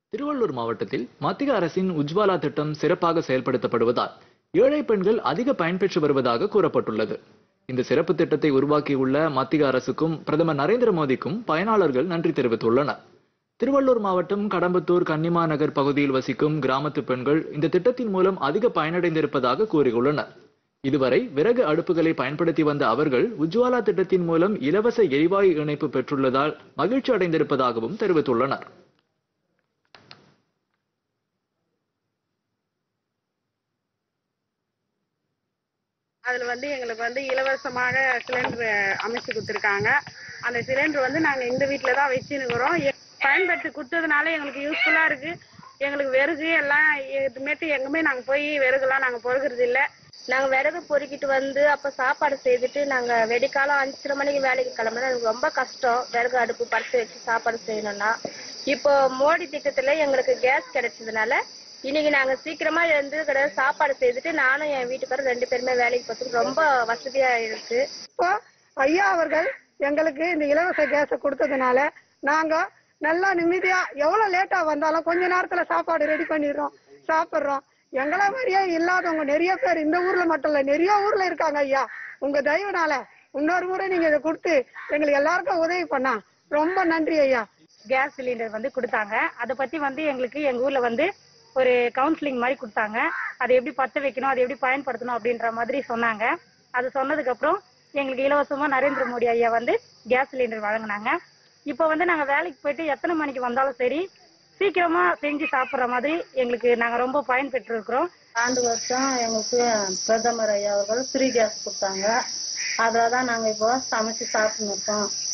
திருவள்ளூர் மாவட்டத்தில் மத்திய அரசின் உஜ்வாலா திட்டம் சிறப்பாக செயல்படுத்தப்படுவதால் ஏழை பெண்கள் அதிக பயன்பெற்று வருவதாக கூறப்பட்டுள்ளது இந்த சிறப்பு திட்டத்தை உருவாக்கியுள்ள மத்திய அரசுக்கும் பிரதமர் நரேந்திர மோடிக்கும் பயனாளர்கள் நன்றி தெரிவித்துள்ளனர் திருவள்ளூர் மாவட்டம் கடம்பத்தூர் கன்னிமா நகர் பகுதியில் வசிக்கும் கிராமத்து பெண்கள் இந்த திட்டத்தின் மூலம் அதிக பயனடைந்திருப்பதாக கூறியுள்ளனர் இதுவரை விறகு அடுப்புகளை பயன்படுத்தி வந்த அவர்கள் உஜ்வாலா திட்டத்தின் மூலம் இலவச எரிவாயு இணைப்பு பெற்றுள்ளதால் மகிழ்ச்சி அடைந்திருப்பதாகவும் தெரிவித்துள்ளனர் அதில் வந்து எங்களுக்கு வந்து இலவசமாக சிலிண்டர் அமைச்சு கொடுத்துருக்காங்க அந்த சிலிண்டர் வந்து நாங்கள் இந்த வீட்டில் தான் வச்சுன்னுக்குறோம் பயன்படுத்தி கொடுத்ததுனால எங்களுக்கு யூஸ்ஃபுல்லாக இருக்குது எங்களுக்கு விறகு எல்லாம் இதுமேட்டு எங்குமே நாங்கள் போய் விறகுலாம் நாங்கள் பொறுக்கிறது இல்லை நாங்கள் விறகு பொறுக்கிட்டு வந்து அப்போ சாப்பாடு செய்துட்டு நாங்கள் வெடிக்காலம் அஞ்சரை மணிக்கு வேலைக்கு கிளம்புனா எனக்கு ரொம்ப கஷ்டம் விறகு அடுப்பு படுத்து வச்சு சாப்பாடு செய்யணும்னா இப்போ மோடி திட்டத்தில் எங்களுக்கு கேஸ் கிடைச்சதுனால இன்னைக்கு நாங்கள் சீக்கிரமா எழுந்து கிடையாது சாப்பாடு செய்துட்டு நானும் என் வீட்டுக்காரரும் ரெண்டு பேருமே வேலைக்கு போகிறதுக்கு ரொம்ப வசதியாக இருக்கு இப்போ ஐயா அவர்கள் எங்களுக்கு இந்த இலவச கேஸை கொடுத்ததுனால நாங்கள் நல்லா நிம்மதியா எவ்வளோ லேட்டாக வந்தாலும் கொஞ்ச நேரத்தில் சாப்பாடு ரெடி பண்ணிடுறோம் சாப்பிட்றோம் எங்களை மாதிரியே இல்லாதவங்க நிறைய பேர் இந்த ஊர்ல மட்டும் இல்ல நிறைய ஊர்ல இருக்காங்க ஐயா உங்க தயவுனால இன்னொரு முறை நீங்க இதை கொடுத்து எங்களுக்கு எல்லாருக்கும் உதவி பண்ணா ரொம்ப நன்றி ஐயா கேஸ் சிலிண்டர் வந்து கொடுத்தாங்க அதை பத்தி வந்து எங்களுக்கு எங்க ஊர்ல வந்து ஒரு கவுன்சிலிங் மாதிரி கொடுத்தாங்க அதை எப்படி பத்த வைக்கணும் அதை எப்படி பயன்படுத்தணும் அப்படின்ற மாதிரி சொன்னாங்க அது சொன்னதுக்கு அப்புறம் எங்களுக்கு இலவசமா நரேந்திர மோடி ஐயா வந்து கேஸ் சிலிண்டர் வழங்கினாங்க இப்போ வந்து நாங்க வேலைக்கு போயிட்டு எத்தனை மணிக்கு வந்தாலும் சரி சீக்கிரமா செஞ்சு சாப்பிட்ற மாதிரி எங்களுக்கு நாங்க ரொம்ப பயன் பெற்றிருக்கிறோம் ஆண்டு வருஷம் எங்களுக்கு பிரதமர் ஐயா அவர்கள் ஃப்ரீ கேஸ் கொடுத்தாங்க அதில் தான் நாங்கள் இப்போ சமைச்சு சாப்பிட்டுன்னு இருக்கோம்